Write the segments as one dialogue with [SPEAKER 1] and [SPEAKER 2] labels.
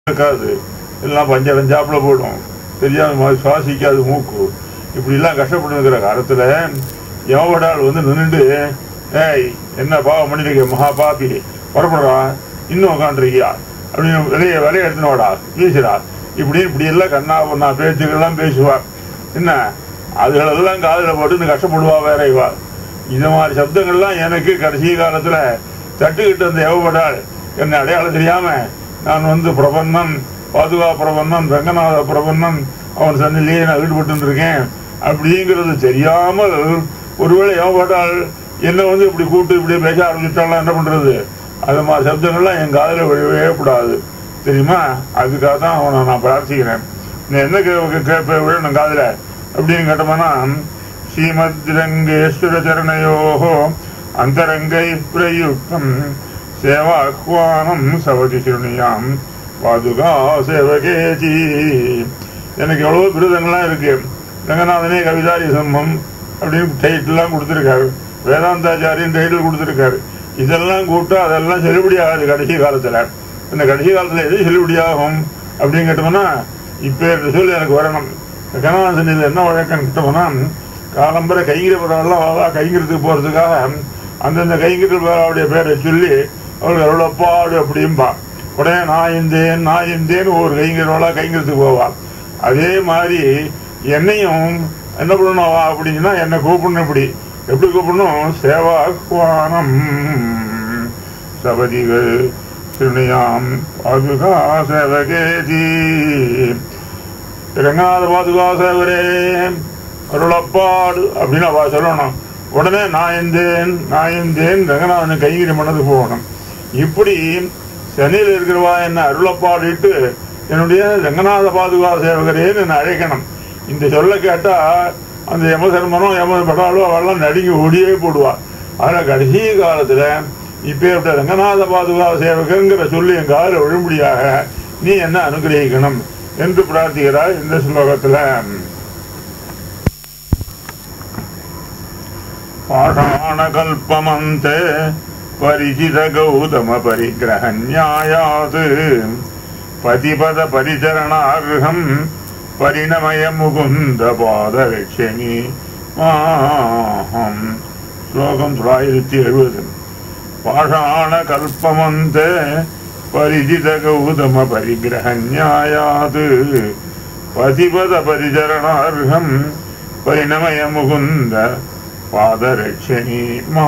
[SPEAKER 1] இருக்காது எல்லாம் பஞ்சரஞ்சாப்புல போடும் தெரியாத மாதிரி சுவாசிக்காது மூக்கு இப்படி எல்லாம் கஷ்டப்பட்டு இருக்கிற காலத்துல எவடால் வந்து நின்றுட்டு ஏய் என்ன பாவம் பண்ணிருக்க மகா பாப்பி புறப்படுறா இன்னும் உட்காந்துருக்கியா அப்படின்னு விலைய விலைய எடுத்துனோடா வீசுடா இப்படி இப்படி எல்லாம் கண்ணா பொண்ணா பேச்சுக்கெல்லாம் பேசுவா என்ன அதுகளெல்லாம் காதுல போட்டு இன்னும் கஷ்டப்படுவா வேற இவா இந்த மாதிரி சப்தங்கள்லாம் எனக்கு கடைசி காலத்துல தட்டுக்கிட்டு அந்த எவப்படாள் என்னை அடையாளம் தெரியாம நான் வந்து பிரபந்தன் பாதுகா பிரபந்தன் ரங்கநாத பிரபந்தன் அவன் சன்னிலேயே நான் ஈடுபட்டு இருக்கேன் அப்படிங்கிறது தெரியாமல் ஒருவேளை எவப்பட்டால் என்ன வந்து இப்படி கூப்பிட்டு இப்படி பேச ஆரம்பிச்சுட்டாலாம் என்ன பண்றது அது மாதிரி சப்தங்கள்லாம் என் காதுல விழவே கூடாது தெரியுமா அதுக்காக தான் அவனை நான் பிரார்த்திக்கிறேன் நீ என்ன கே- கேட்ப விழணும் காதுல அப்படின்னு கேட்டோம்னா ஸ்ரீமத் ரங்கேஸ்வர சரணையோஹோ அந்தரங்கை பிரயுக்தம் சேவாஹ்வானம் சவதி சிறுணியாம் பாதுகா சேவகேஜி எனக்கு எவ்வளவோ விருதங்கள்லாம் இருக்கு ரங்கநாதனே கவிதாரி சம்மம் அப்படின்னு டைட்டில்லாம் கொடுத்துருக்காரு வேதாந்தாச்சாரியின் டைட்டில் கொடுத்துருக்காரு இதெல்லாம் கூப்பிட்டா அதெல்லாம் செல்லுபடி ஆகாது கடைசி காலத்துல இந்த கடைசி காலத்துல எது செல்லுபடியாகும் அப்படின்னு கேட்டோம்னா இப்ப சொல்லி எனக்கு வரணும் கனவாசனில் என்ன வழக்கம் கிட்டோம்னா காலம்பரை கைங்கிறவரெல்லாம் வா கைங்கிறதுக்கு போறதுக்காக அந்தந்த கைங்கிறவருடைய பேரை சொல்லி அவர்கள் எவ்வளோப்பாடு அப்படிம்பா உடனே நான் இந்தேன் நான் இந்தேன்னு ஒரு கைங்கிறவளா கைங்கிறதுக்கு போவா அதே மாதிரி என்னையும் என்ன பண்ணணும் அப்படின்னா என்னை கூப்பிடணும் இப்படி எப்படி கூப்பிடணும் சேவாஹ்வானம் சபதிகள் திருணியாம் பாதுகா சேவகேதி ரங்கநாத பாதுகா சேவரே அருளப்பாடு அப்படின்னு அவ சொல்லணும் உடனே நான் எந்தேன் நான் எந்தேன் ரங்கநாதன் கைகிரி மனது போகணும் இப்படி சென்னையில் இருக்கிறவா என்ன அருளப்பாடிட்டு என்னுடைய ரங்கநாத பாதுகா சேவகரேன்னு என்ன அழைக்கணும் இந்த சொல்ல கேட்டா அந்த யமசர்மனோ யம பட்டாலோ அவெல்லாம் நடுங்கி ஓடியே போடுவா ஆனா கடைசி காலத்துல இப்பேற்பட்ட ரங்கநாத பாதுகா சேவகங்கிற சொல்லி என் காலில் விழும்படியாக நீ என்ன அனுகிரகிக்கணும் என்று பிரார்த்திக்கிறார் இந்த ஸ்லோகத்துல பாஷாணகல்பமந்தே பரிசித கௌதம பரிகிரக நியாயாத் பதிபத பரிச்சரணார்ஹம் பரிணமய முகுந்த பாதரட்சணி மாஹம் ஸ்லோகம் தொள்ளாயிரத்தி எழுபது பாஷாண கல்பமந்தே பரிஜித கௌதம பரிகிரக நியாயாத் பதிபத பரிச்சரணார்ஹம் பரிணமய முகுந்த பாதரட்சணி மா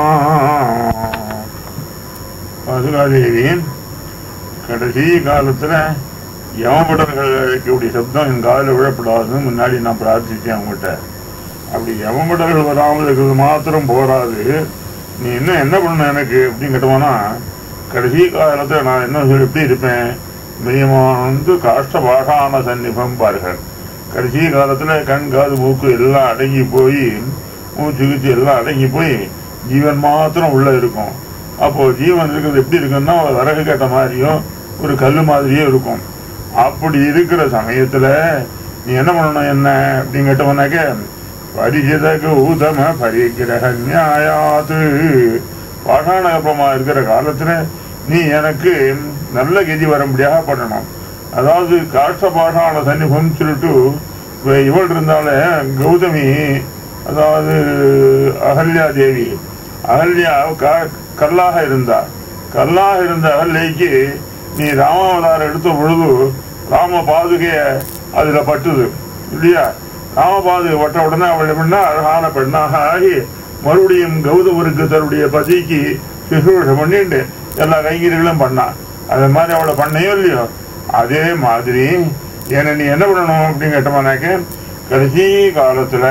[SPEAKER 1] பாதுகாதேவி கடைசி காலத்துல யமபடர்கள் அழைக்கக்கூடிய சப்தம் என் காதில் விழப்படாதுன்னு முன்னாடி நான் பிரார்த்திச்சேன் அவங்ககிட்ட அப்படி யமபடர்கள் வராமல் இருக்கிறது மாத்திரம் போராது நீ என்ன என்ன பண்ண எனக்கு அப்படின்னு கேட்டோம்னா கடைசி காலத்துல நான் என்ன சொல்லி எப்படி இருப்பேன் மினிமம் வந்து காஷ்ட பாஷான சன்னிபம் பாருங்கள் கடைசி காலத்துல கண் காது மூக்கு எல்லாம் அடங்கி போய் மூச்சு கீச்சு எல்லாம் அடங்கி போய் ஜீவன் மாத்திரம் உள்ள இருக்கும் அப்போ ஜீவன் இருக்கிறது எப்படி இருக்குன்னா ஒரு விறகு கேட்ட மாதிரியும் ஒரு கல்லு மாதிரியும் இருக்கும் அப்படி இருக்கிற சமயத்துல நீ என்ன பண்ணணும் என்ன அப்படின்னு கேட்டவனாக்க பரிஜித கௌதம பரிகிரக நியாயாத்து பாஷாணகப்பமா இருக்கிற காலத்துல நீ எனக்கு நல்ல கதி வரும்படியாக பண்ணணும் அதாவது காஷ்ட பாஷாண சன்னிபம் சொல்லிட்டு இப்ப இவள் இருந்தாலே கௌதமி அதாவது அகல்யா தேவி அகல்யா க- கல்லாக இருந்தார் கல்லாக இருந்த அகல்யைக்கு நீ ராமாவதாரம் எடுத்த பொழுது ராம பாதுகைய அதுல பட்டுது இல்லையா ராம பாதுகை பட்ட உடனே அவள் எப்படின்னா அழகான பெண்ணாக ஆகி மறுபடியும் கௌதமருக்கு தன்னுடைய பதிக்கு சுசுரூஷம் பண்ணிட்டு எல்லா கைங்கரிகளும் பண்ணான் அது மாதிரி அவளை பண்ணையோ இல்லையோ அதே மாதிரி என்ன நீ என்ன பண்ணணும் அப்படின்னு கேட்டோம்னாக்க கடைசி காலத்துல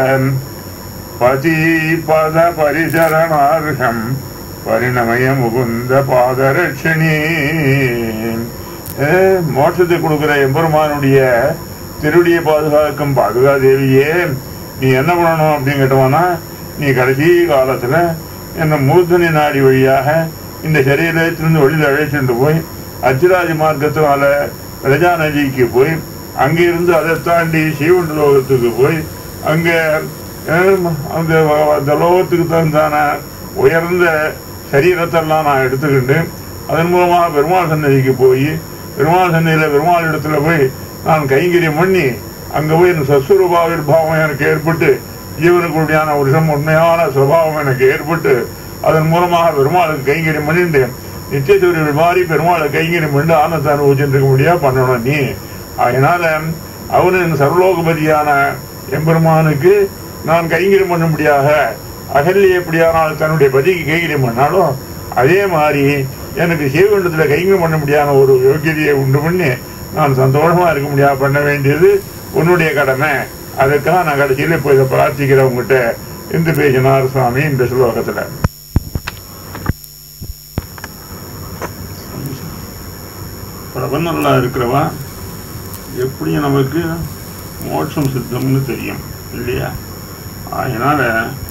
[SPEAKER 1] பதி பத பரிசரணார்ஹம் பரிணமய முகுந்த பாதரட்சணி ஏ, மோட்சத்தை கொடுக்கிற எம்பெருமானுடைய திருடிய பாதுகாக்கும் பாதுகா தேவியே நீ என்ன பண்ணணும் அப்படின்னு கேட்டோம்னா நீ கடைசி காலத்துல என்ன மூர்த்தனி நாடி வழியாக இந்த சரீரத்திலிருந்து வெளியில் அழைச்சிட்டு போய் அச்சிராஜ மார்க்கத்தினால ரஜா நதிக்கு போய் அங்கிருந்து அதை தாண்டி சீவன் லோகத்துக்கு போய் அங்க அஹ், அந்த அந்த லோகத்துக்கு தகுந்தான உயர்ந்த சரீரத்தெல்லாம் நான் எடுத்துக்கிட்டு அதன் மூலமாக பெருமாள் சன்னதிக்கு போய் பெருமாள் சன்னையில பெருமாள் இடத்துல போய் நான் கைங்கரியம் பண்ணி அங்க போய் என் சஸ்வரூபாவிர்பாவம் எனக்கு ஏற்பட்டு ஜீவனுக்குடியான ஒரு விஷம் உண்மையான சுபாவம் எனக்கு ஏற்பட்டு அதன் மூலமாக பெருமாளுக்கு கைங்கரியம் பண்ணிட்டு நித்தியசூரியர்கள் மாதிரி பெருமாளை கைங்கரியம் பண்ணி ஆனந்த அனுபவிச்சுட்டு இருக்க முடியா பண்ணணும் நீ அதனால அவனின் சர்வலோகபதியான எம்பெருமானுக்கு நான் கைங்கரியம் பண்ணும்படியாக அகல்ய எப்படியானால் தன்னுடைய பதிக்கு கைங்கரியம் பண்ணாலும் அதே மாதிரி எனக்கு சிவகண்டத்துல கைங்கரியம் பண்ண முடியாத ஒரு யோக்கியதையை உண்டு பண்ணி நான் சந்தோஷமா இருக்க முடியாது பண்ண வேண்டியது உன்னுடைய கடமை அதுக்காக நான் கடைசியில் இப்போ இதை பிரார்த்திக்கிறேன் உங்ககிட்ட என்று பேசினார் சுவாமி இந்த ஸ்லோகத்துல பிரபந்தம்லாம் இருக்கிறவா எப்படியும் நமக்கு மோட்சம் சித்தம்னு தெரியும் இல்லையா அதனால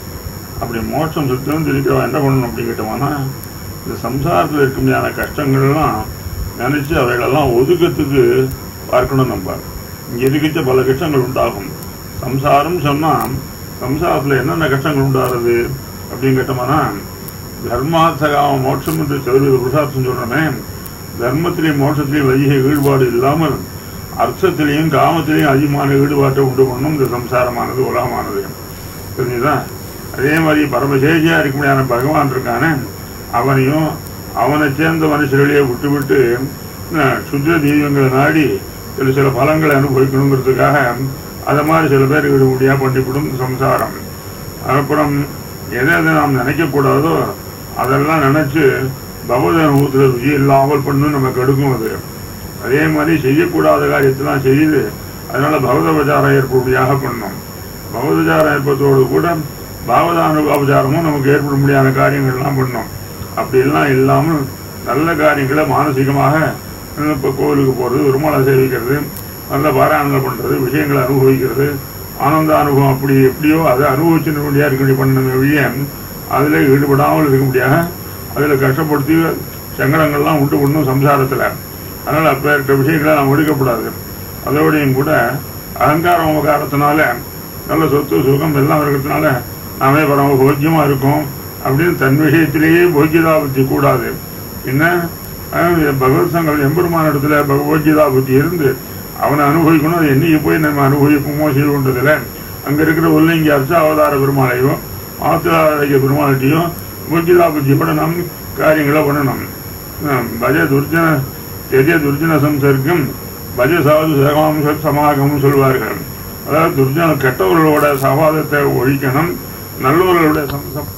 [SPEAKER 1] அப்படி மோட்சம் சித்தம் தெரிவிக்கிறவா என்ன பண்ணணும் அப்படி கேட்டோம்னா இந்த சம்சாரத்தில் இருக்க முடியாத கஷ்டங்கள்லாம் நினைச்சு அவைகளெல்லாம் ஒதுக்கத்துக்கு பார்க்கணும் நம்ம இங்க எதுக்கிச்ச பல கஷ்டங்கள் உண்டாகும் சம்சாரம் சொன்னா சம்சாரத்துல என்னென்ன கஷ்டங்கள் உண்டாகிறது அப்படின்னு கேட்டோம்னா தர்மார்த்தகாம மோட்சம் என்று சதுர்வித புருஷார்த்தம் சொல்றோமே தர்மத்திலையும் மோட்சத்திலையும் அதிக ஈடுபாடு இல்லாமல் அர்த்தத்திலையும் காமத்திலையும் அதிகமான ஈடுபாட்டை உண்டு பண்ணும் இந்த சம்சாரமானது உலகமானது தெரிஞ்சுதா அதே மாதிரி பரமசேஷியா இருக்க முடியாத பகவான் இருக்கானே அவனையும் அவனை சேர்ந்த மனுஷர்களையே விட்டுவிட்டு அஹ், சுத்த தெய்வங்களை நாடி சில சில பலங்களை அனுபவிக்கணுங்கிறதுக்காக அதை மாதிரி சில பேர் விட முடியா பண்ணிவிடும் சம்சாரம் அப்புறம் எதை எதை நாம் நினைக்கக்கூடாதோ அதெல்லாம் நினைச்சு பகவத அனுபவத்தில் ருச்சி இல்லாமல் பண்ணு நமக்கு எடுக்கும் அது அதே மாதிரி செய்யக்கூடாத காரியத்தெல்லாம் செய்து அதனால பகவத உபச்சாரம் ஏற்படும்படியாக பண்ணும் பகவத உபச்சாரம் ஏற்படுத்தோடு கூட பாகவத அனுபவச்சாரமும் நமக்கு ஏற்பட முடியாத காரியங்கள்லாம் பண்ணும் அப்படியெல்லாம் இல்லாமல் நல்ல காரியங்களை மானசீகமாக இப்போ கோவிலுக்கு போகிறது பெருமாளை சேவிக்கிறது நல்ல பாராயணங்கள் பண்ணுறது விஷயங்களை அனுபவிக்கிறது ஆனந்த அனுபவம் அப்படி எப்படியோ அதை அனுபவிச்சு முடியா இருக்க முடிய பண்ண வழிய அதில் ஈடுபடாமல் இருக்க முடியாத அதில் கஷ்டப்படுத்தி சங்கடங்கள்லாம் உண்டு பண்ணும் சம்சாரத்தில் அதனால் அப்பேற்பட்ட விஷயங்களை நாம் எடுக்கக்கூடாது அதோடையும் கூட அகங்கார உபகாரத்தினால நல்ல சொத்து சுகம் எல்லாம் இருக்கிறதுனால நாமே பரம போக்கியமாக இருக்கும் அப்படின்னு தன் விஷயத்திலேயே போக்கியதா புத்தி கூடாது என்ன அஹ், பகவத் சங்கம் எம்பெருமான இடத்துல பகவத்கீதா புத்தி இருந்து அவனை அனுபவிக்கணும் அது என்னைக்கு போய் நம்ம அனுபவிப்போமோ செய்வோன்றதுல அங்க இருக்கிற உள்ளிங்க அர்ச்ச அவதார பெருமாளையும் ஆத்திராரிய பெருமாள்கிட்டையும் போக்கியதா புத்தியோட நாம் காரியங்களை பண்ணணும் அஹ், பஜ துர்ஜன எதிய துர்ஜன சம்சர்க்கம் பஜ சாது சகாம்ச சமாகமும் சொல்வார்கள் அதாவது துர்ஜன கெட்டவர்களோட சவாதத்தை ஒழிக்கணும் நல்லவர்களுடைய சம்சம்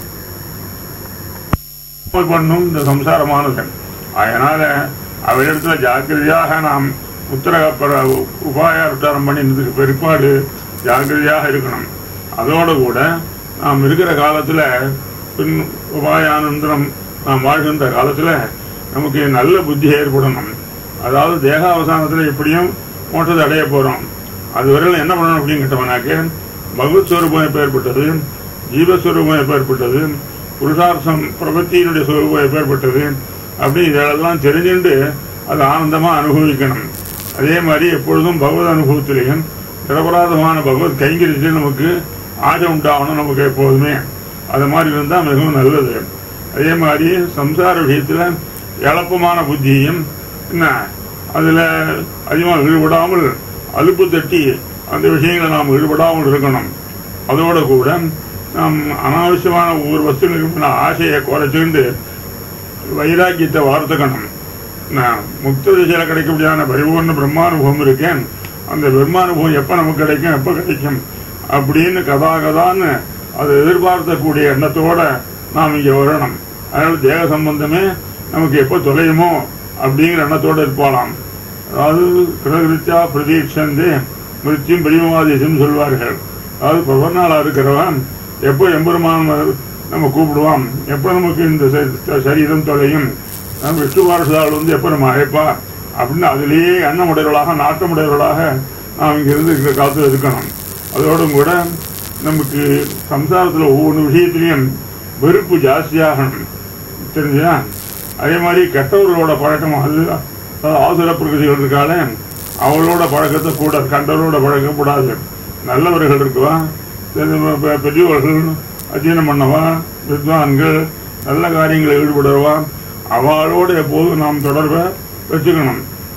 [SPEAKER 1] பண்ணும் இந்த சம்சாரமானது அதனால அவரிடத்துல ஜாக்கிரதையாக நாம் உத்தரகப்பட உபாய உத்தாரம் பண்ணினதுக்கு பிற்பாடு ஜாக்கிரதையாக இருக்கணும் அதோட கூட நாம் இருக்கிற காலத்துல பின் உபாயானந்தரம் நாம் வாழ்கின்ற காலத்துல நமக்கு நல்ல புத்தி ஏற்படணும் அதாவது தேகாவசானத்துல எப்படியும் மோட்டத்தை அடைய போறோம் அது வரையில என்ன பண்ணணும் அப்படின்னு கேட்டோம்னாக்க பகவத் ஸ்வரூபம் எப்ப ஏற்பட்டது ஜீவஸ்வரூபம் எப்ப ஏற்பட்டது புருஷார்த்தம் பிரபத்தியினுடைய சுரூபம் எப்ப ஏற்பட்டது அப்படி இதெல்லாம் தெரிஞ்சுட்டு அதை ஆனந்தமா அனுபவிக்கணும் அதே மாதிரி எப்பொழுதும் பகவத் அனுபவத்திலையும் நிரபராதமான பகவத் கைங்கரியத்திலையும் நமக்கு ஆசை உண்டாகணும் நமக்கு எப்போதுமே அது மாதிரி இருந்தால் மிகவும் நல்லது அதே மாதிரி சம்சார விஷயத்துல எளப்பமான புத்தியும் என்ன அதுல அதிகமாக ஈடுபடாமல் அலுப்பு தட்டி அந்த விஷயங்களை நாம் ஈடுபடாமல் இருக்கணும் அதோட கூட நாம் அனாவசியமான ஒவ்வொரு வஸ்துகளுக்கு ஆசையை குறைச்சிருந்து வைராக்கியத்தை வார்த்துக்கணும் நான் முக்த திசையில கிடைக்கக்கூடியான பரிபூர்ண பிரம்மானுபவம் இருக்கேன் அந்த பிரம்மானுபவம் எப்ப நமக்கு கிடைக்கும் எப்ப கிடைக்கும் அப்படின்னு கதா கதான்னு அதை எதிர்பார்க்கக்கூடிய எண்ணத்தோட நாம் இங்க வரணும் அதனால தேக சம்பந்தமே நமக்கு எப்ப தொலையுமோ அப்படிங்கிற எண்ணத்தோட இருப்பாளாம் அதாவது கிரகிருத்தியா பிரதீட்சந்து மிருத்தியும் பிரியமாதேசம் சொல்வார்கள் அதாவது பவர்நாளா இருக்கிறவன் எப்போ எம்பெருமான் நம்ம கூப்பிடுவான் எப்போ நமக்கு இந்த ச- சரீரம் தொலையும் நம்ம விஷ்ணு பாரசால் வந்து எப்போ நம்ம அழைப்பா அப்படின்னு அதிலேயே எண்ணமுடையவர்களாக நாட்டமுடையவர்களாக நாம் இங்கிருந்து இந்த காலத்தில் இருக்கணும் அதோடும் கூட நமக்கு சம்சாரத்தில் ஒவ்வொரு விஷயத்திலையும் வெறுப்பு ஜாஸ்தியாகணும் தெரிஞ்சா அதே மாதிரி கெட்டவர்களோட பழக்கம் அது அதாவது ஆசுர பிரகதிகள் இருக்காளே அவளோட பழக்கத்தை கூட கண்டவரோட பழக்கக்கூடாது நல்லவர்கள் இருக்குவா பெரிய- பெ- பெரியவர்கள் அத்தியனம் பண்ணவா வித்வான்கள் நல்ல காரியங்களில் ஈடுபடுறவா அவளோட எப்போதும் நாம் தொடர்பை வச்சுக்கணும்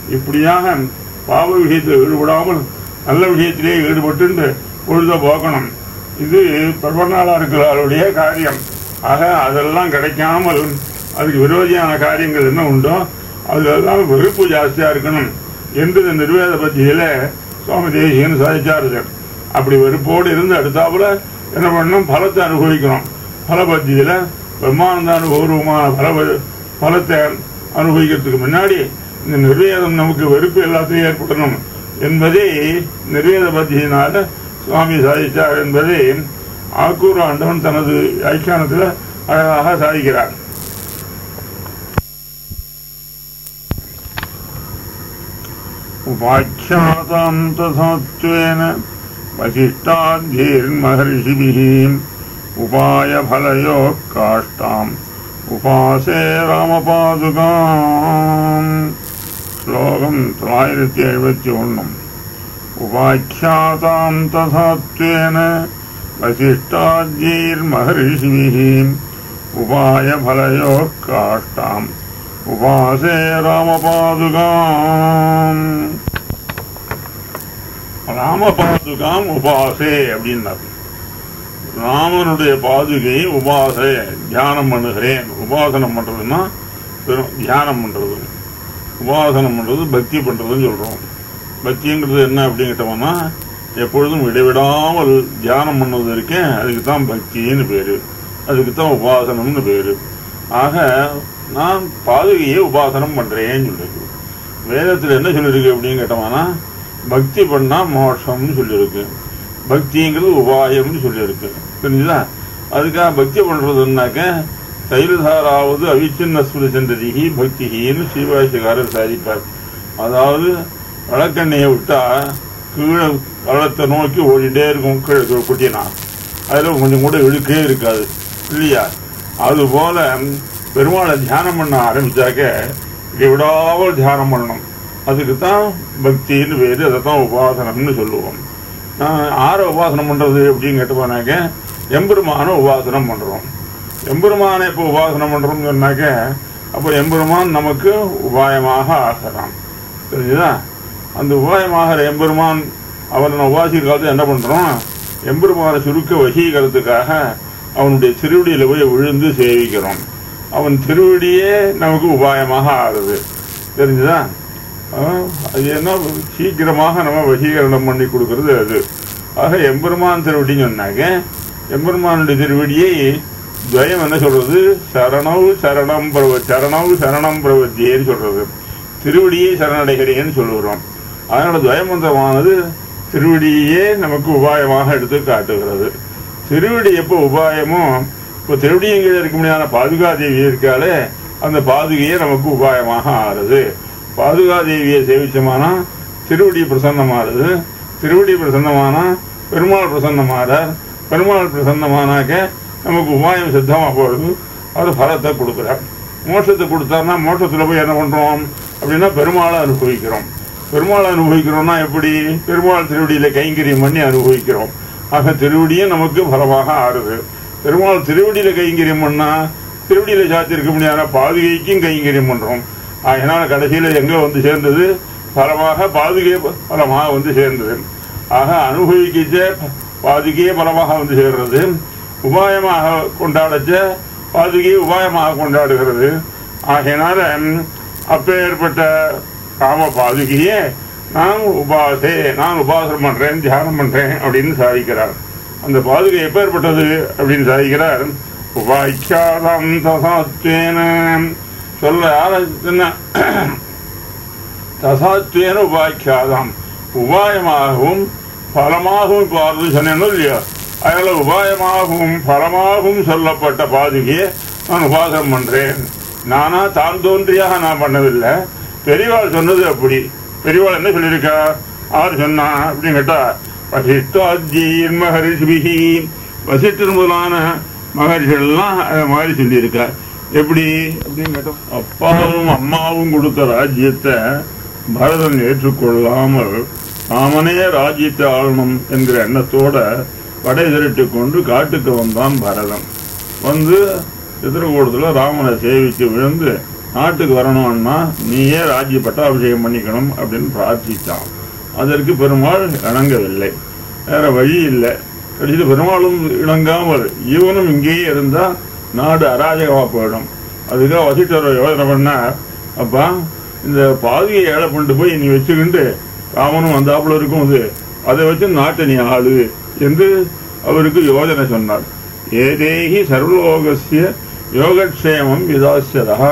[SPEAKER 1] இப்படியாக பாவ விஷயத்தில் ஈடுபடாமல் நல்ல விஷயத்திலே ஈடுபட்டு பொழுத போக்கணும் இது பிரபன்னாளர்களுடைய காரியம் ஆக அதெல்லாம் கிடைக்காமல் அதுக்கு விரோதியான காரியங்கள் என்ன உண்டோ அதெல்லாம் வெறுப்பு ஜாஸ்தியா இருக்கணும் என்று இந்த நிர்வேத பத்தியில சுவாமி தேசியன் சாதிச்சாரு அப்படி வெறுப்போடு இருந்து அடுத்தாப்புல என்ன பண்ணணும் பலத்தை அனுபவிக்கணும் பல பத்தியில பிரம்மானந்த அனுபவமான பல பலத்தை அனுபவிக்கிறதுக்கு முன்னாடி இந்த நிர்வேதம் நமக்கு வெறுப்பு எல்லாத்தையும் ஏற்படணும் என்பதை நிர்வேத பத்தியினால சுவாமி சாதித்தார் என்பதை ஆக்கூர் ஆண்டவன் தனது வியாக்கியானத்தில் அழகாக சாதிக்கிறார் உபாख्यातां तथात्वेन वसिष्ठाद्यैर्महर्षिभिः उपायफलयोः काष्ठाम् उपासे रामपादुकाम् श्लोकम् தொள்ளாயிரத்தி எழுபத்தி ஒன்றும் उपाख्यातां तथात्वेन वसिष्ठाद्यैर्महर्षिभिः उपायफलयोः काष्ठाम् உபாசே ராமபாதுகாம் ராமபாதுகாம் உபாசே அப்படின்னாரு ராமனுடைய பாதுகையை உபாசை தியானம் பண்ணுகிறேன் உபாசனம் பண்றதுன்னா வெறும் தியானம் பண்றது உபாசனம் பண்றது பக்தி பண்றதுன்னு சொல்றோம் பக்திங்கிறது என்ன அப்படிங்கிட்டோம்னா எப்பொழுதும் இடைவிடாமல் தியானம் பண்ணது இருக்கேன் அதுக்கு தான் பக்தின்னு பேரு அதுக்கு தான் உபாசனம்னு பேரு ஆக நான் பாதுகையை உபாசனம் பண்றேன்னு சொல்லிருக்கு வேதத்தில் என்ன சொல்லியிருக்கு அப்படின்னு கேட்டோம்னா பக்தி பண்ணா மோட்சம்னு சொல்லியிருக்கு பக்திங்கிறது உபாயம்னு சொல்லியிருக்கு தெரிஞ்சுதா அதுக்காக பக்தி பண்றதுன்னாக்க தைலதாராவது அவிச்சின்ன ஸ்மிருசந்ததிகி பக்திகின்னு ஸ்ரீபாஷிகாரர் சாதிப்பார் அதாவது வழக்கெண்ணெயை விட்டா கீழே வளத்தை நோக்கி ஓடிட்டே இருக்கும் கீழே குட்டினா அதில் கொஞ்சம் கூட இழுக்கே இருக்காது இல்லையா அதுபோல பெருமாளை தியானம் பண்ண ஆரம்பிச்சாக்க இதை விடாமல் தியானம் பண்ணணும் அதுக்கு தான் பக்தின்னு பேரு அதை தான் உபாசனம்னு சொல்லுவோம் நான் ஆற உபாசனம் பண்றது அப்படின்னு கேட்டுப்பானாக்க எம்பெருமான உபாசனம் பண்றோம் எம்பெருமானை இப்போ உபாசனம் பண்றோம்னு சொன்னாக்க அப்போ எம்பெருமான் நமக்கு உபாயமாக ஆகிறான் தெரிஞ்சுதா அந்த உபாயமாகிற எம்பெருமான் அவனை உபாசிக்கிற காலத்தில் என்ன பண்றோம் எம்பெருமானை சுருக்க வசீகரத்துக்காக அவனுடைய திருவடியில போய் விழுந்து சேவிக்கிறோம் அவன் திருவடியே நமக்கு உபாயமாக ஆகுது தெரிஞ்சுதா ஆஹ், அது என்ன சீக்கிரமாக நம்ம வசீகரணம் பண்ணி கொடுக்கறது அது ஆக எம்பெருமான் திருவடின்னு சொன்னாக்க எம்பெருமானுடைய திருவடியை துவயம் என்ன சொல்றது சரணவு சரணம் பிரவ சரணவு சரணம் பிரவத்தியேன்னு சொல்றது திருவடியை சரணடைகிறேன்னு சொல்லுகிறோம் அதனால துவயமந்திரமானது திருவடியே நமக்கு உபாயமாக எடுத்து காட்டுகிறது திருவடி எப்போ உபாயமோ இப்போ திருவடியும் கீழே இருக்க முடியாத பாதுகாதேவி இருக்காலே அந்த பாதுகையே நமக்கு உபாயமாக ஆறுது பாதுகாதேவியை சேவிச்சோமானா திருவடி பிரசன்னமாறுது திருவடி பிரசன்னமானா பெருமாள் பிரசன்னமாறார் பெருமாள் பிரசன்னமானாக்க நமக்கு உபாயம் சித்தமாக போடுது அது பலத்தை கொடுக்குறார் மோட்சத்தை கொடுத்தாருன்னா மோட்சத்தில் போய் என்ன பண்றோம் அப்படின்னா பெருமாளை அனுபவிக்கிறோம் பெருமாளை அனுபவிக்கிறோம்னா எப்படி பெருமாள் திருவடியில கைங்கரியம் பண்ணி அனுபவிக்கிறோம் ஆக திருவடியும் நமக்கு பலமாக ஆறுது பெருமாள் திருவடியில கைங்கரியம் பண்ணா திருவடியில சாத்திருக்க முடியாத பாதுகைக்கும் கைங்கரியம் பண்றோம் அதனால கடைசியில எங்க வந்து சேர்ந்தது பலமாக பாதுகை பலமாக வந்து சேர்ந்தது ஆக அனுபவிக்கிச்ச பாதுகையே பலமாக வந்து சேர்றது உபாயமாக கொண்டாடச்ச பாதுகையை உபாயமாக கொண்டாடுகிறது ஆகையினால அப்பேற்பட்ட காம பாதுகையே நான் உபாசே நான் உபாசனம் பண்றேன் தியானம் பண்றேன் அப்படின்னு சாதிக்கிறார் அந்த பாதுகை எப்பேற்பட்டது அப்படின்னு சாதிக்கிறார் உபாய்க்காதம் தசாத்வேன சொல்ல யார என்ன தசாத்வேன உபாய்க்காதாம் உபாயமாகவும் பலமாகவும் பாரு சொன்னேன்னு இல்லையா அதனால உபாயமாகவும் பலமாகவும் சொல்லப்பட்ட பாதுகையை நான் உபாசனம் பண்றேன் நானா தான் தோன்றியாக நான் பண்ணதில்லை பெரியவாள் சொன்னது அப்படி பெரியவாள் என்ன சொல்லியிருக்கா ஆறு சொன்னா அப்படின்னு கேட்டா வசிஷ்டாஜீர் மகரிஷிபிகி வசிஷ்டர் முதலான மகரிஷிகள்லாம் அது மாதிரி சொல்லியிருக்கா எப்படி அப்படின்னு கேட்டோம் அப்பாவும் அம்மாவும் கொடுத்த ராஜ்யத்தை பரதன் ஏற்றுக்கொள்ளாமல் தாமனே ராஜ்யத்தை ஆளணும் என்கிற எண்ணத்தோட படை திரட்டி கொண்டு காட்டுக்கு வந்தான் பரதன் வந்து சித்திரகூடத்தில் ராமனை சேவித்து விழுந்து நாட்டுக்கு வரணும்னா நீயே ராஜ்ய பட்டாபிஷேகம் பண்ணிக்கணும் அப்படின்னு பிரார்த்தித்தான் அதற்கு பெருமாள் இணங்கவில்லை வேற வழி இல்லை கடைசியில் பெருமாளும் இணங்காமல் இவனும் இங்கேயே இருந்தா நாடு அராஜகமாக போயிடும் அதுக்காக வசிட்டர் யோசனை பண்ணார் அப்பா இந்த பாதியை ஏழை பண்ணிட்டு போய் நீ வச்சுக்கிண்டு ராமனும் வந்தாப்புல இருக்கும் அது அதை வச்சு நாட்டை நீ ஆளு என்று அவருக்கு யோஜனை சொன்னார் ஏதேகி சர்வலோகசிய யோகக்ஷேமம் விதாசியதா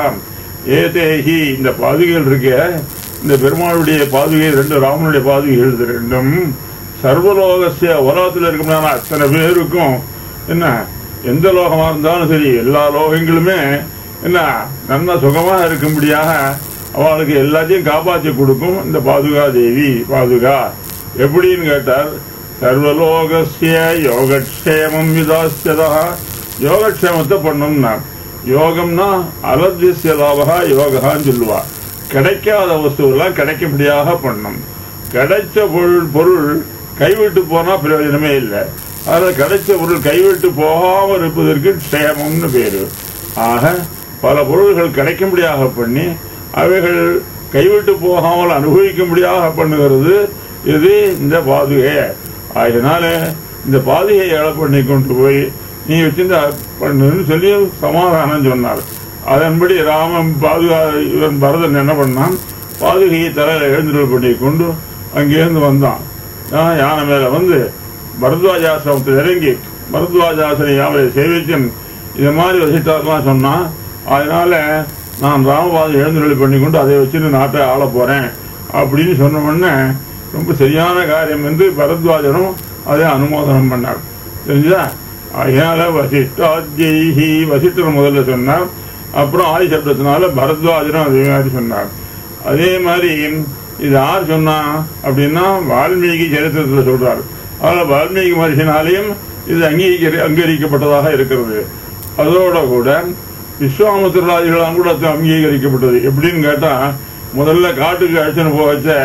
[SPEAKER 1] ஏதேகி இந்த பாதுகைகள் இருக்க இந்த பெருமாளுடைய பாதுகை ரெண்டு ராமனுடைய பாதுகைகள் இது ரெண்டும் சர்வலோகசிய உலகத்தில் இருக்கணும்னா அத்தனை பேருக்கும் என்ன எந்த லோகமா இருந்தாலும் சரி எல்லா லோகங்களுமே என்ன நல்ல சுகமா இருக்கும்படியாக அவளுக்கு எல்லாத்தையும் காப்பாற்றி கொடுக்கும் இந்த பாதுகா தேவி பாதுகா எப்படின்னு கேட்டார் சர்வலோகசிய யோகக்ஷேமம் விதாசியதா யோகக்ஷேமத்தை பண்ணோம்னா யோகம்னா அலத்திய லாபகா யோகான்னு சொல்லுவா கிடைக்காத வஸ்துவெல்லாம் கிடைக்கும்படியாக பண்ணும் கிடைச்ச பொருள் பொருள் கைவிட்டு போனா பிரயோஜனமே இல்லை அதில் கிடைச்ச பொருள் கைவிட்டு போகாமல் இருப்பதற்கு க்ஷேமம்னு பேரு ஆக பல பொருள்கள் கிடைக்கும்படியாக பண்ணி அவைகள் கைவிட்டு போகாமல் அனுபவிக்கும்படியாக பண்ணுகிறது இது இந்த பாதுகை அதனால இந்த பாதுகையை ஏழை பண்ணி கொண்டு போய் நீ வச்சிருந்த பண்ணுன்னு சொல்லி சமாதானம் சொன்னார் அதன்படி ராமன் பாதுகா இவன் பரதன் என்ன பண்ணான் பாதுகையை தலையில எழுந்துருள் பண்ணி கொண்டு அங்கேருந்து வந்தான் ஆஹ் யானை மேல வந்து பரத்வாஜாசிரமத்தில் இறங்கி பரத்வாஜாசனை யாவரை சேவிச்சன் இது மாதிரி வசிட்டார்லாம் சொன்னான் அதனால நான் ராமபாதம் எழுந்துருளி பண்ணி கொண்டு அதை வச்சுட்டு நாட்டை ஆள போறேன் அப்படின்னு சொன்ன உடனே ரொம்ப சரியான காரியம் என்று பரத்வாஜனும் அதை அனுமோதனம் பண்ணார் தெரிஞ்சா அதனால வசிஷ்டாத்யி வசிஷ்டர் முதல்ல சொன்னார் அப்புறம் ஆதி சப்தத்தினால பரத்வாஜனும் அதே மாதிரி சொன்னார் அதே மாதிரி இது யார் சொன்னா அப்படின்னா வால்மீகி சரித்திரத்தில் சொல்றார் அதனால வால்மீகி மனுஷனாலையும் இது அங்கீகரி அங்கீகரிக்கப்பட்டதாக இருக்கிறது அதோட கூட விஸ்வாமித்திராதிகளாம் கூட அது அங்கீகரிக்கப்பட்டது எப்படின்னு கேட்டா முதல்ல காட்டுக்கு அழைச்சுன்னு போக வச்ச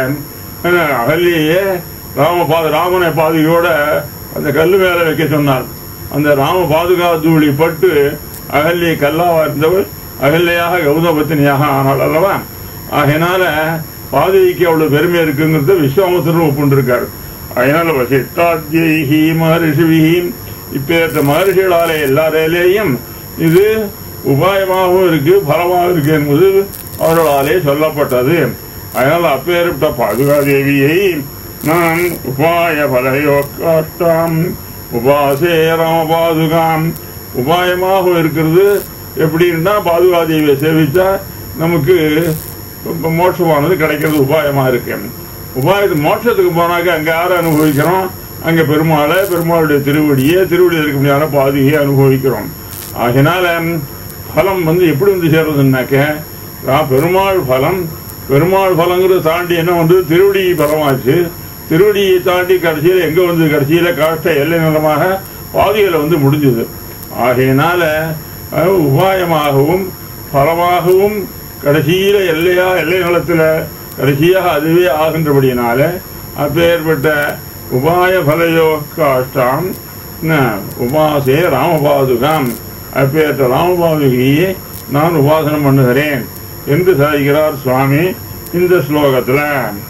[SPEAKER 1] அகல்லையே ராம பாது ராமனை பாதுகையோட அந்த கல்லு மேல வைக்க சொன்னார் அந்த ராம பாதுகாத்தூளி பட்டு அகல்யை கல்லாவா இருந்தவள் அகல்லையாக கௌதபத்தினியாக ஆனாள் அல்லவா ஆகையினால பாதுகைக்கு அவ்வளவு பெருமை இருக்குங்கிறத விஸ்வாமித்திரன் ஒப்புண்டிருக்காரு அதனால வசிஷ்டாத்யி மகரிஷிவிஹி இப்பேற்ற மகர்ஷிகளாலே எல்லாரேலேயும் இது உபாயமாகவும் இருக்கு பலமாக இருக்கு என்பது அவர்களாலே சொல்லப்பட்டது அதனால் அப்பேற்பட்ட பாதுகாதேவியை நான் உபாய பலயோக்காஷ்டாம் உபாசே ராமபாதுகாம் உபாயமாக இருக்கிறது எப்படின்னா பாதுகாதேவியை சேவிச்சா நமக்கு இப்ப மோட்சமானது கிடைக்கிறது உபாயமா இருக்கு உபாயத்து மோட்சத்துக்கு போனாக்க அங்க யாரை அனுபவிக்கிறோம் அங்க பெருமாளை பெருமாளுடைய திருவடியை திருவடியில் இருக்க முடியாத பாதுகையை அனுபவிக்கிறோம் ஆகினால பலம் வந்து எப்படி வந்து சேர்றதுன்னாக்க ரா- பெருமாள் பலம் பெருமாள் பலங்கிறத தாண்டி என்ன வந்து திருவடி பலமாச்சு திருவடியை தாண்டி கடைசியில் எங்க வந்து கடைசியில காஷ்ட எல்லை நிலமாக பாதியில வந்து முடிஞ்சது ஆகையினால அஹ், உபாயமாகவும் பலமாகவும் கடைசியில எல்லையா எல்லை நிலத்துல கடைசியாக அதுவே ஆகின்றபடியினால அப்பேற்பட்ட உபாய பலயோ காஷ்டாம் ந, உபாசே ராமபாதுகாம் அப்பேற்ற ராமபாதுகையை நான் உபாசனம் பண்ணுகிறேன் என்று சாதிக்கிறார் சுவாமி இந்த ஸ்லோகத்துல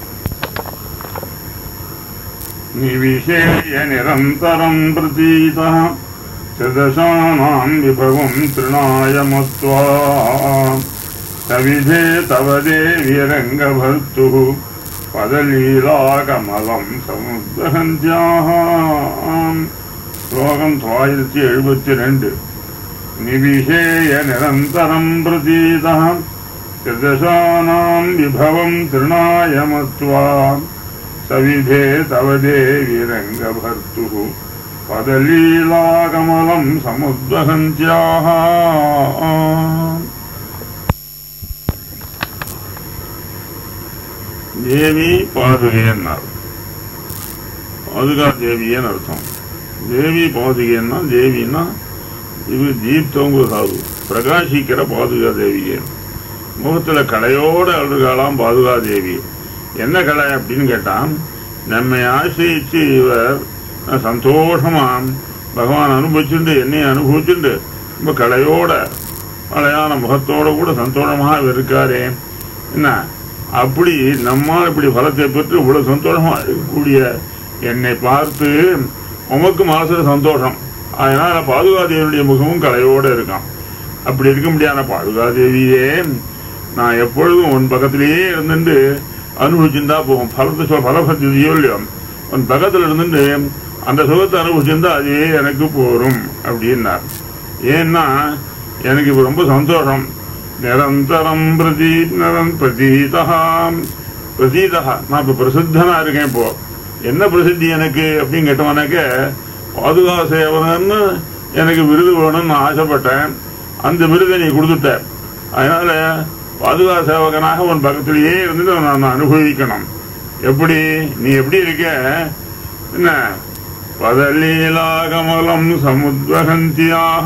[SPEAKER 1] நிவிஷேய நிரந்தரம் பிரதீதா சதசானாம் விபவம் திருநாய மத்வா சவிதே தவ தேவியரங்கபர்த்து பதலீலாகமலம் சமுத்தகந்தியாம் ஸ்லோகம் தொள்ளாயிரத்தி எழுபத்தி ரெண்டு நிவிஷேய நிரந்தரம் பிரதீதா திருதசானாம் விபவம் திருநாய மத்வா சவிதே தவ தேவிரங்கபர்த்து பதலீலாகமலம் சமுத்வகந்தியாக தேவி பாதுகையன்னார் பாதுகா தேவியன்னு அர்த்தம் தேவி பாதுகைன்னா தேவின்னா இது தீப்தங்கிற சாது பிரகாசிக்கிற பாதுகா தேவியே முகத்துல கலையோட அழுகாலாம் பாதுகா தேவி என்ன கலை அப்படின்னு கேட்டான் நம்மை ஆசிரிச்சு இவர் சந்தோஷமா பகவான் அனுபவிச்சுண்டு என்னை அனுபவிச்சுண்டு ரொம்ப கலையோட அழகான முகத்தோட கூட சந்தோஷமாக இருக்காரே என்ன அப்படி நம்மால் இப்படி பலத்தை பெற்று இவ்வளவு சந்தோஷமா இருக்கக்கூடிய என்னை பார்த்து உமக்கு மனசுல சந்தோஷம் அதனால பாதுகாதேவியுடைய முகமும் கலையோட இருக்கான் அப்படி இருக்க முடியாத பாதுகாதேவியே நான் எப்பொழுதும் உன் பக்கத்திலேயே இருந்துட்டு அனுபவிச்சுருந்தா போகும் பலத்தை சொல் பலபத்தியோ இல்லையோ உன் பக்கத்துல இருந்துட்டு அந்த சுகத்தை அனுபவிச்சிருந்தா அதுவே எனக்கு போரும் அப்படின்னார் ஏன்னா எனக்கு இப்ப ரொம்ப சந்தோஷம் நிரந்தரம் பிரதி நிரம் பிரதீதா பிரதீதா நான் இப்ப பிரசித்தனா இருக்கேன் இப்போ என்ன பிரசித்தி எனக்கு அப்படின்னு கேட்டவனாக்க பாதுகா சேவகன்னு எனக்கு விருது வேணும்னு நான் ஆசைப்பட்டேன் அந்த விருதை நீ கொடுத்துட்ட அதனால பாதுகா சேவகனாக உன் பக்கத்திலேயே இருந்துட்டு நான் அனுபவிக்கணும் எப்படி நீ எப்படி இருக்க என்ன பதலீலாகமலம் சமுத்வகந்தியாக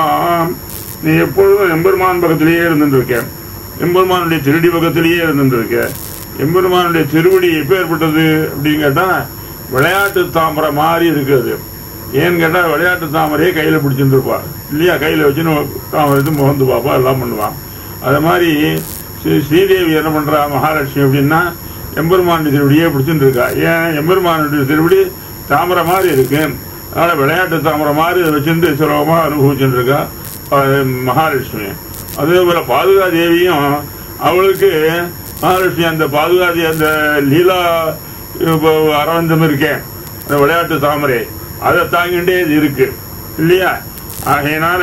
[SPEAKER 1] நீ எப்பொழுதும் எம்பெருமான் பக்கத்திலேயே இருந்துட்டு இருக்க எம்பெருமானுடைய திருடி பக்கத்திலேயே இருந்துட்டு இருக்க எம்பெருமானுடைய திருவடி எப்பேற்பட்டது அப்படின்னு கேட்டா விளையாட்டு தாமரை மாதிரி இருக்குது ஏன்னு கேட்டா விளையாட்டு தாமரையே கையில பிடிச்சிட்டு இருப்பா இல்லையா கையில வச்சுன்னு தாமரை இது முகந்து பாப்பா எல்லாம் பண்ணுவான் அது மாதிரி ஸ்ரீ ஸ்ரீதேவி என்ன பண்றா மகாலட்சுமி அப்படின்னா எம்பெருமானுடைய திருவடியே பிடிச்சிட்டு இருக்கா ஏன் எம்பெருமானுடைய திருவடி தாமரை மாதிரி இருக்கு அதனால விளையாட்டு தாமரை மாதிரி இதை வச்சிருந்து சுலபமா அனுபவிச்சுட்டு இருக்கா அஹ் மகாலட்சுமி அதே போல பாதுகா தேவியும் அவளுக்கு மகாலட்சுமி அந்த பாதுகாதி அந்த லீலா இப்போ அரவிந்தம் இருக்கேன் அந்த விளையாட்டு தாமரை அதை தாங்கிட்டே இது இருக்கு இல்லையா ஆகையினால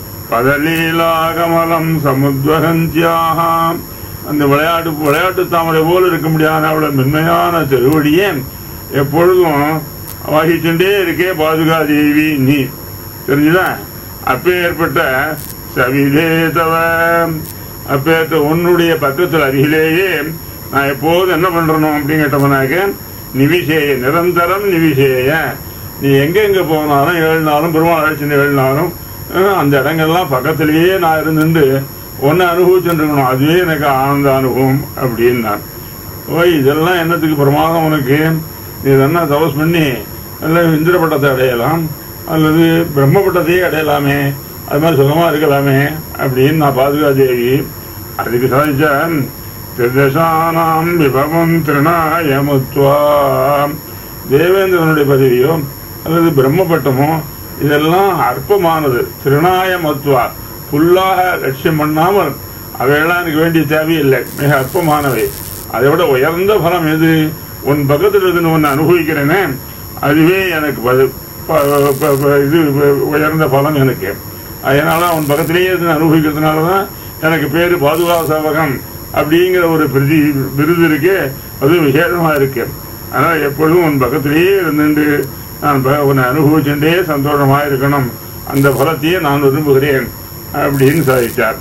[SPEAKER 1] பதலீலாகமலம் சமுத்வகந்தியாக அந்த விளையாட்டு விளையாட்டு தாமரை போல இருக்க முடியாத அவ்வளவு மென்மையான திருவடியே எப்பொழுதும் வகிச்சுட்டே இருக்கே பாதுகா தேவி நீ தெரிஞ்சுதா அப்பேற்பட்ட சவிலே தவ அப்பேற்பட்ட உன்னுடைய பக்கத்தில் அருகிலேயே நான் எப்போதும் என்ன பண்றணும் அப்படின்னு கேட்டவனாக்க நிவிசேய நிரந்தரம் நிவிசேய நீ எங்க எங்க போனாலும் ஏழு நாளும் பெருமாள் அழைச்சின்னு ஏழு நாளும் அஹ், அந்த இடங்கள்லாம் பக்கத்திலேயே நான் இருந்துட்டு ஒன்னு அனுபவிச்சுட்டு இருக்கணும் அதுவே எனக்கு ஆனந்த அனுபவம் அப்படின்னான் ஓய் இதெல்லாம் என்னத்துக்கு பிரமாதம் உனக்கு நீ என்ன தபஸ் பண்ணி அல்ல இந்திர பட்டத்தை அடையலாம் அல்லது பிரம்ம பட்டத்தையே அடையலாமே அது மாதிரி சுகமா இருக்கலாமே அப்படின்னு நான் பாதுகா தேவி அதுக்கு சாதிச்சேன் திருதசானாம் விபவம் திருநாயமுத்வா தேவேந்திரனுடைய பதவியோ அல்லது பிரம்ம பட்டமோ இதெல்லாம் அற்பமானது திருநாயமத்துவா புல்லாக லட்சியம் பண்ணாமல் அவையெல்லாம் எனக்கு வேண்டிய தேவையில்லை மிக அற்பமானவை அதை விட உயர்ந்த பலம் எது உன் பக்கத்தில் இருந்து ஒன்று அனுபவிக்கிறேனே அதுவே எனக்கு பது- ப- ப- ப- இது உயர்ந்த பலம் எனக்கு அதனால உன் பக்கத்திலேயே இருந்து அனுபவிக்கிறதுனால தான் எனக்கு பேரு பாதுகா சேவகம் அப்படிங்கிற ஒரு பிரதி விருது இருக்கு அது விசேஷமா இருக்கு அதனால எப்பொழுதும் உன் பக்கத்திலேயே இருந்துட்டு நான் ப- உன்னை அனுபவிச்சுட்டே சந்தோஷமா இருக்கணும் அந்த பலத்தையே நான் விரும்புகிறேன் அப்படின்னு சாதித்தார்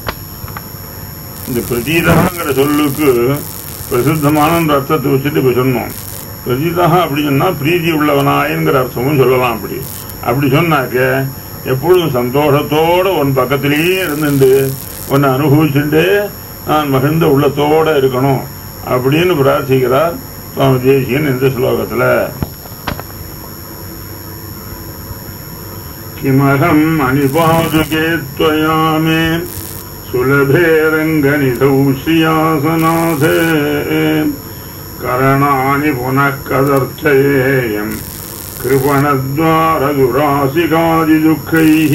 [SPEAKER 1] இந்த பிரதீதகாங்கிற சொல்லுக்கு பிரசித்தமான ஒரு அர்த்தத்தை வச்சுட்டு இப்ப சொன்னோம் பிரதீதகா அப்படி சொன்னா பிரீதி உள்ளவனாயங்கிற அர்த்தமும் சொல்லலாம் அப்படி அப்படி சொன்னாக்க எப்பொழுதும் சந்தோஷத்தோட உன் பக்கத்திலேயே இருந்துட்டு உன்னை அனுபவிச்சுட்டு நான் மகிழ்ந்த உள்ளத்தோட இருக்கணும் அப்படின்னு பிரார்த்திக்கிறார் சுவாமி தேசியன் இந்த ஸ்லோகத்துல किमहम् अनिपादुके त्वया मे सुलभे रङ्गनिधौ श्रियासनाथे करणानि पुनः कदर्थयेयम् कृपणद्वारदुरासिकादिदुःखैः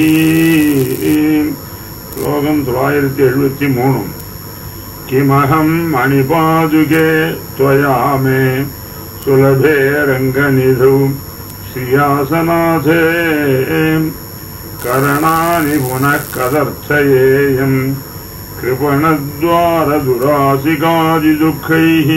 [SPEAKER 1] श्लोकम् தொள்ளாயிரத்தி எழுபத்தி மூணு किमहम् मणिपादुके त्वया मे सुलभे रङ्गनिधौ श्रियासनाथे करणानि पुनः कदर्थयेयम् कृपणद्वारदुरासिकादिदुःखैः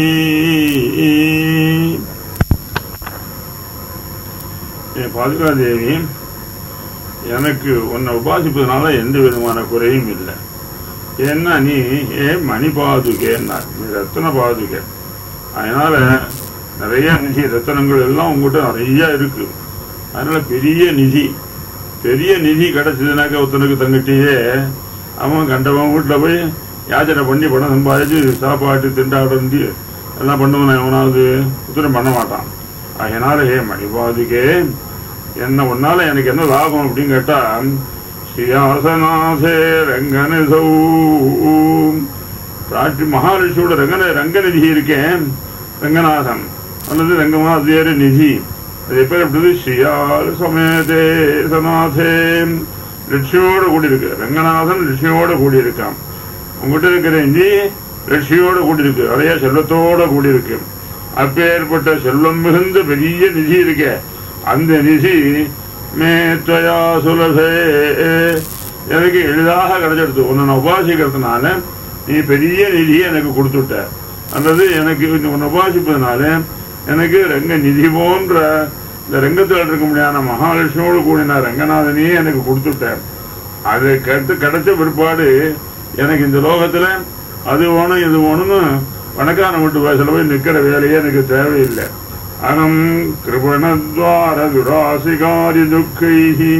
[SPEAKER 1] என் பாதுகா தேவி எனக்கு உன்னை உபாசிப்பதனால எந்த விதமான குறையும் இல்லை ஏன்னா நீ ஏன் மணி பாதுகேன்னா நீ ரத்தன பாதுகை அதனால நிறைய நிதி ரத்தனங்கள் எல்லாம் உங்ககிட்ட நிறைய இருக்கு அதனால பெரிய நிதி பெரிய நிதி கிடைச்சதுனாக்க ஒருத்தனுக்கு தங்கிட்டே அவன் கண்டவன் வீட்டில் போய் யாச்சனை பண்ணி பணம் சம்பாதிச்சு சாப்பாட்டு திண்டாடுறது எல்லாம் பண்ணுவன் எவனாவது உத்தரம் பண்ண மாட்டான் அதனால ஏ மணிபாதுகே என்ன உன்னால எனக்கு என்ன லாபம் அப்படின்னு கேட்டா ஸ்ரீயாசநாதே ரங்கனிதௌ பிராட்டி மகாலட்சுமியோட ரங்கன ரங்கநிதி இருக்கேன் ரங்கநாதன் அல்லது ரங்கமாதியர் நிதி அது எப்ப எப்படி ஸ்ரீயால் சமேதே சநாதே லட்சுமியோட கூடி இருக்கு ரங்கநாதன் லட்சுமியோட கூடி இருக்கான் உங்ககிட்ட இருக்கிற நிதி லட்சுமியோட கூடி இருக்கு நிறைய செல்வத்தோட கூடி இருக்கு அப்பேற்பட்ட செல்வம் மிகுந்த பெரிய நிதி இருக்கே அந்த நிதி மே துவயா சுலபே எனக்கு எளிதாக கிடைச்சிடுது உன்னை நான் உபாசிக்கிறதுனால நீ பெரிய நிதியை எனக்கு கொடுத்துட்ட அல்லது எனக்கு உன்னை உபாசிப்பதனால எனக்கு ரங்க நிதி போன்ற இந்த ரங்கத்தில் இருக்க முடியாத மகாலட்சுமியோடு கூடின ரங்கநாதனையே எனக்கு கொடுத்துட்டேன் அது கட்டு கிடைச்ச பிற்பாடு எனக்கு இந்த லோகத்துல அது வேணும் இது வேணும்னு பணக்காரன் வீட்டு வாசல போய் நிக்கிற வேலையே எனக்கு தேவையில்லை அனம் கிருபணத்வார துராசிகாரி துக்கைஹி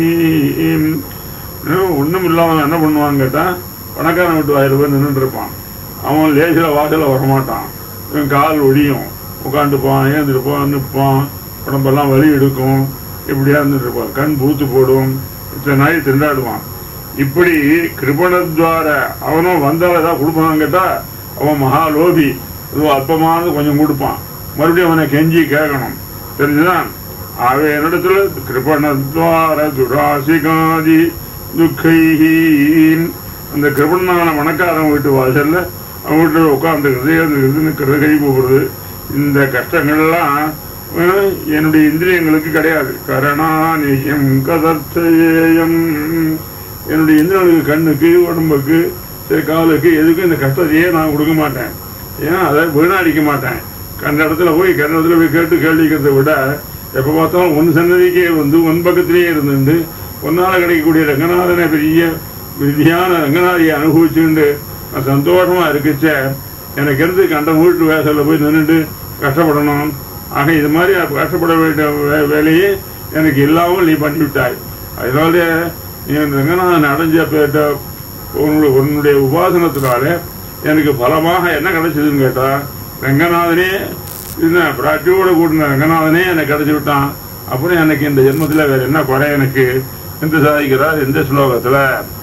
[SPEAKER 1] ஒண்ணும் இல்லாம என்ன பண்ணுவான்னு கேட்டா பணக்காரன் வீட்டு வாயில போய் நின்றுட்டு இருப்பான் அவன் லேசில வாசல வரமாட்டான் இவன் கால் ஒடியும் உட்காந்துப்பான் ஏந்திருப்பான் நிற்பான் உடம்பெல்லாம் வலி எடுக்கும் இப்படியா இருந்துட்டு இருப்பான் கண் பூத்து போடும் இத்தனை நாய் திண்டாடுவான் இப்படி கிருபணத்வார அவனும் வந்தால் ஏதாவது கொடுப்பான்னு கேட்டா அவன் மகாலோபி ஏதோ அல்பமானது கொஞ்சம் கொடுப்பான் மறுபடியும் அவனை கெஞ்சி கேட்கணும் தெரிஞ்சுதான் அவ என்னிடத்துல கிருபணத்வார துராசிகாதி துக்கைஹி அந்த கிருபணனான மணக்காரன் வீட்டு வாசல்ல அவன் வீட்டுல உட்காந்துக்கிறது எழுந்துக்கிறது நிற்கிறது கை போகிறது இந்த கஷ்டங்கள்லாம் அஹ், என்னுடைய இந்திரியங்களுக்கு கிடையாது கரணானியம் கதர்த்தேயம் என்னுடைய இந்திரனுக்கு கண்ணுக்கு உடம்புக்கு சரி காலுக்கு எதுக்கும் இந்த கஷ்டத்தையே நான் கொடுக்க மாட்டேன் ஏன்னா அதை வீணாடிக்க மாட்டேன் கண்ட இடத்துல போய் கண்ட இடத்துல போய் கேட்டு கேள்விக்கிறதை விட எப்ப பார்த்தாலும் ஒன் சன்னதிக்கே வந்து ஒன் பக்கத்திலேயே இருந்துட்டு ஒன்னால கிடைக்கக்கூடிய ரங்கநாதனை பெரிய விதியான ரங்கநாதியை அனுபவிச்சுண்டு நான் சந்தோஷமா இருக்குச்ச எனக்கு இருந்து கண்ட வீட்டு வேசல்ல போய் நின்றுட்டு கஷ்டப்படணும் ஆக இது மாதிரி கஷ்டப்பட வேண்டிய வே- வேலையை எனக்கு இல்லாமல் நீ பண்ணிவிட்டாய் அதனால நீ அந்த ரங்கநாதன் அடைஞ்ச பேட்ட உன்னுடைய உன்னுடைய உபாசனத்தினால எனக்கு பலமாக என்ன கிடைச்சதுன்னு கேட்டா ரங்கநாதனே என்ன பிராட்டியோட கூட்டின ரங்கநாதனே எனக்கு கிடைச்சு விட்டான் அப்புறம் எனக்கு இந்த ஜென்மத்துல வேற என்ன குறை எனக்கு என்று சாதிக்கிறார் இந்த ஸ்லோகத்துல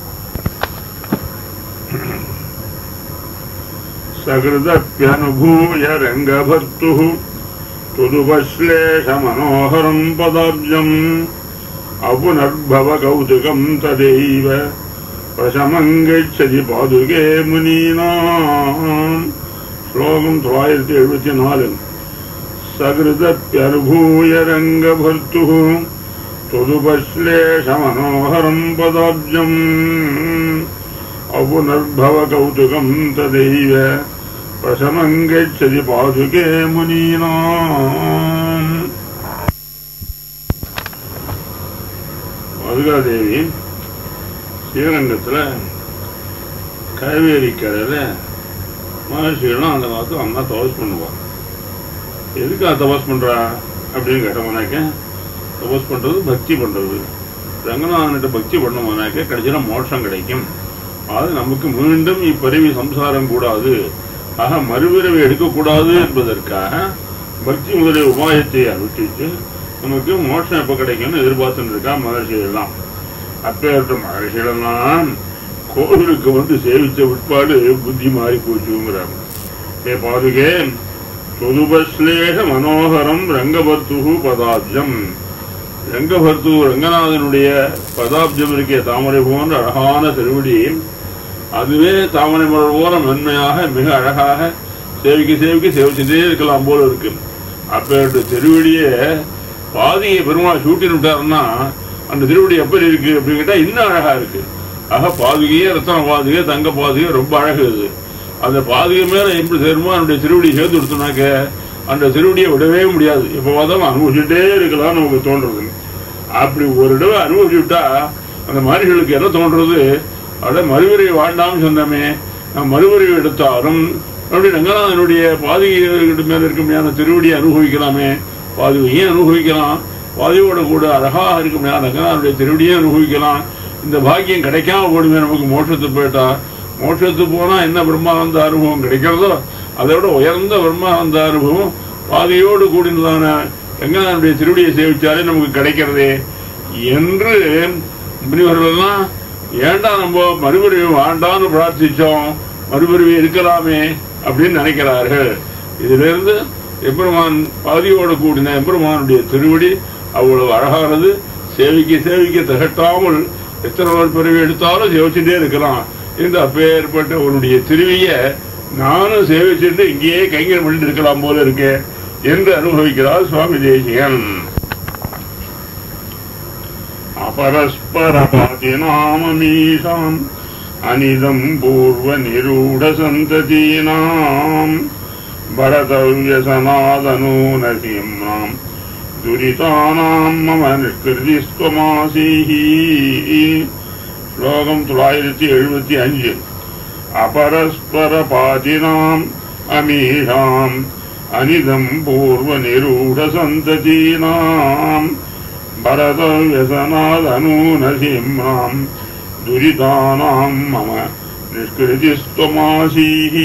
[SPEAKER 1] சகிருதப்பியனுபூய ரங்கபர்த்துः तुदुपश्लेषमनोहरम् पदाब्जम् अपुनर्भव कौतुकम् तदैव प्रशमम् गच्छति पादुके मुनीनाम् श्लोकम् தொள்ளாயிரத்தி எழுபத்தி நாலு सकृदप्यनुभूय रङ्गभर्तुः त्वदुपश्लेषमनोहरम् पदाब्जम् अपुनर्भव कौतुकम् तदैव प्रशमम् गच्छति पादुके मुनीनाम् மதுகாதேவி ஸ்ரீரங்கத்துல காவேரி கரையில மகர்ஷிகளும் அந்த காலத்துல அம்மா தபஸ் பண்ணுவாங்க எதுக்கு தபஸ் பண்றா அப்படின்னு கேட்டோம்னாக்க தபஸ் பண்றது பக்தி பண்றது ரங்கநாதன்கிட்ட பக்தி பண்ணோம்னாக்க கடைசியில மோட்சம் கிடைக்கும் அது நமக்கு மீண்டும் இப்பிறவி சம்சாரம் கூடாது ஆக மறுபிறவி எடுக்கக்கூடாது என்பதற்காக பக்தி முதலிய உபாயத்தை அனுஷ்டித்து நமக்கு மோட்சம் எப்ப கிடைக்கும்னு எதிர்பார்த்துட்டு இருக்கா மகர்ஷிகள் எல்லாம் அப்பேற்பட்ட மகர்ஷிகள் எல்லாம் கோவிலுக்கு வந்து சேவிச்ச விற்பாடு புத்தி மாறி போச்சுங்கிறாங்க ஏ பாதுகே தொதுபஸ்லேஷ மனோகரம் ரங்கபர்த்து பதாப்ஜம் ரங்கபர்த்து ரங்கநாதனுடைய பதாப்ஜம் இருக்கே தாமரை போன்ற அழகான திருவடி அதுவே தாமரை மலர் போல மென்மையாக மிக அழகாக சேவிக்க சேவிக்க சேவிச்சுட்டே இருக்கலாம் போல இருக்கு அப்பேற்ற திருவடியை பாதியை பெருமாள் சூட்டி விட்டாருன்னா அந்த திருவடி எப்படி இருக்கு அப்படின்னு கேட்டா இன்னும் அழகா இருக்கு ஆக பாதுகையே ரத்தன பாதுகை தங்க பாதுகை ரொம்ப அழகு இது அந்த பாதுகை மேல எப்படி சேருமோ அதனுடைய திருவடி சேர்த்து கொடுத்தோம்னாக்க அந்த திருவடியை விடவே முடியாது எப்ப பார்த்தாலும் அனுபவிச்சுட்டே இருக்கலாம் நமக்கு தோன்றது அப்படி ஒரு தடவை அனுபவிச்சுட்டா அந்த மனிதர்களுக்கு என்ன தோன்றது அட மறுவரை வாழ்ந்தாம்னு சொன்னமே நான் மறுவரை எடுத்தாலும் அப்படி ரங்கநாதனுடைய பாதுகை மேல இருக்க முடியாத திருவடியை அனுபவிக்கலாமே பாதுகையும் அனுபவிக்கலாம் பாதுகையோட கூட அழகாக இருக்க முடியாத ரங்கநாதனுடைய திருவடியை அனுபவிக்கலாம் இந்த பாக்கியம் கிடைக்காம போடுமே நமக்கு மோட்சத்துக்கு போயிட்டா மோட்சத்துக்கு போனா என்ன பிரம்மானந்த அனுபவம் கிடைக்கிறதோ அதை விட உயர்ந்த பிரம்மானந்த அனுபவம் பாதையோடு கூடினதான ரங்கநாதனுடைய திருவடியை சேவிச்சாலே நமக்கு கிடைக்கிறதே என்று முனிவர்கள் எல்லாம் ஏன்டா நம்ம மறுபிறவி வேண்டாம்னு பிரார்த்திச்சோம் மறுபிறவி இருக்கலாமே அப்படின்னு நினைக்கிறார்கள் இதுல இருந்து எம்பெருமான் பாதியோடு கூடின எம்பெருமானுடைய திருவடி அவ்வளவு அழகானது சேவிக்க சேவிக்க திகட்டாமல் எத்தனை ஒரு பிறவி எடுத்தாலும் சேவிச்சுட்டே இருக்கலாம் இந்த அப்பேற்பட்ட உன்னுடைய திருவிய நானும் சேவிச்சுட்டு இங்கேயே கைங்கர் பண்ணிட்டு இருக்கலாம் போல இருக்கேன் என்று அனுபவிக்கிறார் சுவாமி தேசியன் अपरस्परपातिनाममीषाम् अनिदम् पूर्वनिरूढसन्ततीनाम् भरतव्यसनादनूनसीम्नाम् दुरितानाम् मम निष्कृतिस्त्वमासीः श्लोकम् தொள்ளாயிரத்தி எழுபத்தி அஞ்சு अपरस्परपातिनाम् अमीषाम् अनिदम् पूर्वनिरूढसन्ततीनाम् भरतव्यसनादनूनसीम्नाम् दुरितानाम् मम निष्कृतिस्त्वमासीः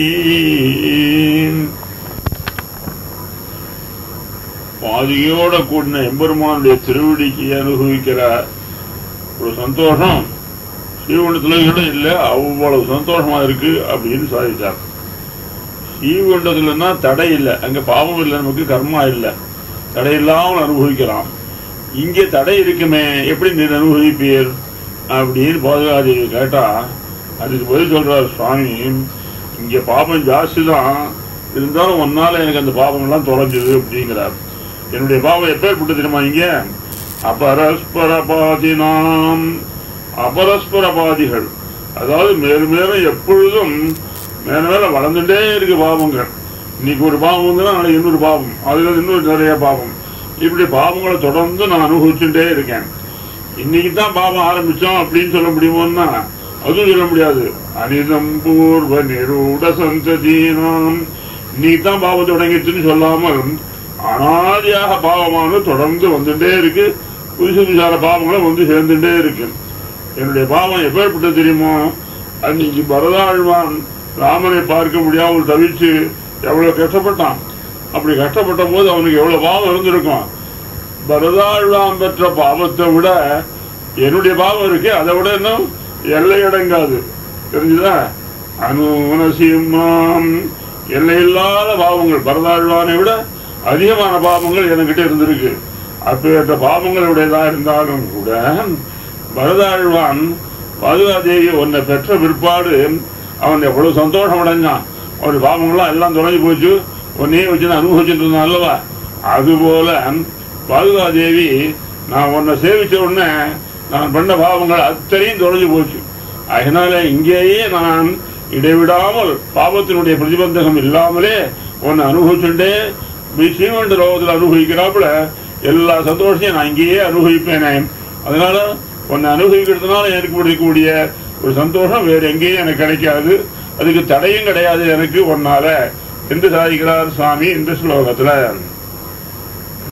[SPEAKER 1] பாதியோட கூடின எம்பெருமானுடைய திருவடிக்கு அனுபவிக்கிற ஒரு சந்தோஷம் ஸ்ரீகுண்டத்துல கூட இல்ல அவ்வளவு சந்தோஷமா இருக்கு அப்படின்னு சாதித்தார் ஸ்ரீகுண்டத்துலன்னா தடை இல்லை அங்க பாவம் இல்லை நமக்கு கர்மா இல்லை தடை இல்லாமல் அனுபவிக்கலாம் இங்கே தடை இருக்குமே எப்படி நீர் அனுபவிப்பீர் அப்படின்னு பாதுகாதேவி கேட்டா அதுக்கு பதில் சொல்றார் சுவாமி இங்க பாபம் ஜாஸ்தி தான் இருந்தாலும் ஒன்னால எனக்கு அந்த பாவங்கள்லாம் தொலைஞ்சது அப்படிங்கிறார் என்னுடைய பாவம் எப்பேற்பட்டு தெரியுமா இங்க அபரஸ்பர பாதினாம் அபரஸ்பர பாதிகள் அதாவது மேலும் மேலும் எப்பொழுதும் மேல மேல வளர்ந்துட்டே இருக்கு பாவங்கள் இன்னைக்கு ஒரு பாவம் வந்துன்னா நாளைக்கு இன்னொரு பாவம் அதுல இன்னொரு நிறைய பாவம் இப்படி பாவங்களை தொடர்ந்து நான் அனுபவிச்சுட்டே இருக்கேன் இன்னைக்கு தான் பாவம் ஆரம்பிச்சோம் அப்படின்னு சொல்ல முடியுமோன்னா அதுவும் சொல்ல முடியாது அனிதம் பூர்வ நிரூட சந்ததீனம் இன்னைக்கு தான் பாவம் தொடங்கிச்சுன்னு சொல்லாமல் அனாதியாக பாவமானது தொடர்ந்து வந்துட்டே இருக்கு புதுசு புதுசான பாவங்களும் வந்து சேர்ந்துட்டே இருக்கு என்னுடைய பாவம் எப்பேற்பட்டது தெரியுமோ அன்னைக்கு பரதாழ்வான் ராமனை பார்க்க முடியாமல் தவிச்சு எவ்வளவு கஷ்டப்பட்டான் அப்படி கஷ்டப்பட்ட போது அவனுக்கு எவ்வளவு பாவம் இருந்திருக்கும் பரதாழ்வான் பெற்ற பாவத்தை விட என்னுடைய பாவம் இருக்கு அதை விட இன்னும் எல்லையடங்காது தெரிஞ்சுதா அனுமனசியமாம் எல்லையில்லாத பாவங்கள் பரதாழ்வானை விட அதிகமான பாவங்கள் என்கிட்ட இருந்திருக்கு அப்பேற்ற பாவங்களுடையதா இருந்தாலும் கூட பரதாழ்வான் பாதுகாதேவி உன்னை பெற்ற பிற்பாடு அவன் எவ்வளவு சந்தோஷம் அடைஞ்சான் அவனுடைய பாவங்கள்லாம் எல்லாம் தொலைஞ்சு போச்சு உன்னையே வச்சு நான் அனுபவிச்சுட்டு இருந்தான் அல்லவா அதுபோல பாதுகாதேவி நான் உன்னை சேவிச்ச உடனே நான் பண்ண பாவங்கள் அத்தனையும் தொலைஞ்சு போச்சு அதனால இங்கேயே நான் இடைவிடாமல் பாவத்தினுடைய பிரதிபந்தகம் இல்லாமலே உன்னை அனுபவிச்சுட்டே ஸ்ரீமண்ட லோகத்தில் அனுபவிக்கிறாப்புல எல்லா சந்தோஷத்தையும் நான் இங்கேயே அனுபவிப்பேனே அதனால உன்னை அனுபவிக்கிறதுனால எனக்கு கிடைக்கக்கூடிய ஒரு சந்தோஷம் வேற எங்கேயும் எனக்கு கிடைக்காது அதுக்கு தடையும் கிடையாது எனக்கு ஒன்னால என்று சாதிக்கிறார் சுவாமி இந்த ஸ்லோகத்துல